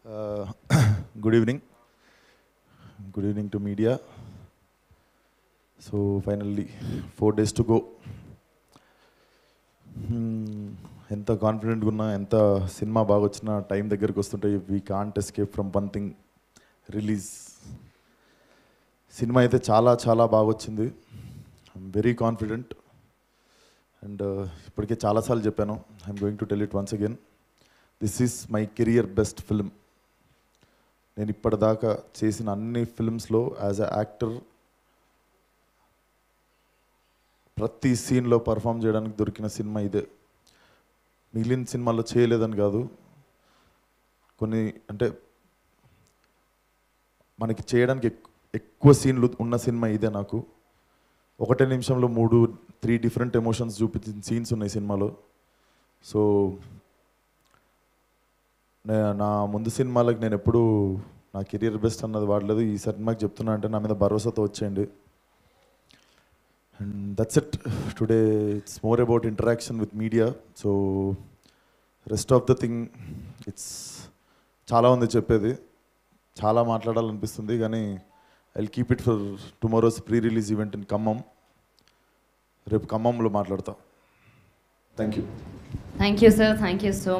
Uh, good evening. Good evening to media. So finally, four days to go. Hmm, ఎంత కాన్ఫిడెంట్గా ఉన్నా ఎంత cinema బాగా వచ్చినా టైం దగ్గరికి వస్తుంటే we can't escape from one thing release cinema అయితే చాలా చాలా బాగా వచ్చింది ఐఎమ్ వెరీ కాన్ఫిడెంట్ అండ్ ఇప్పటికే చాలాసార్లు చెప్పాను I'm going to tell it once again this is my career best film నేను ఇప్పటిదాకా చేసిన అన్ని ఫిల్మ్స్లో యాజ్ అ యాక్టర్ ప్రతి సీన్లో పర్ఫామ్ చేయడానికి దొరికిన సినిమా ఇదే మిగిలిన సినిమాల్లో చేయలేదని కాదు కొన్ని అంటే మనకి చేయడానికి ఎక్- ఎక్కువ సీన్లు ఉన్న సినిమా ఇదే నాకు ఒకటే నిమిషంలో మూడు త్రీ డిఫరెంట్ ఎమోషన్స్ చూపించిన సీన్స్ ఉన్నాయి సినిమాలో సో నే- నా ముందు సినిమాలకు నేను ఎప్పుడు నా కెరియర్ బెస్ట్ అన్నది వాడలేదు ఈ సినిమాకి చెప్తున్నా అంటే నా మీద భరోసాతో వచ్చేయండి and that's it today it's more about interaction with media so rest of the thing it's చాలా ఉంది చెప్పేది చాలా మాట్లాడాలనిపిస్తుంది కానీ I keep it for tomorrow's pre release event in Khammam రేపు ఖమ్మంలో మాట్లాడతా thank you thank you sir thank you so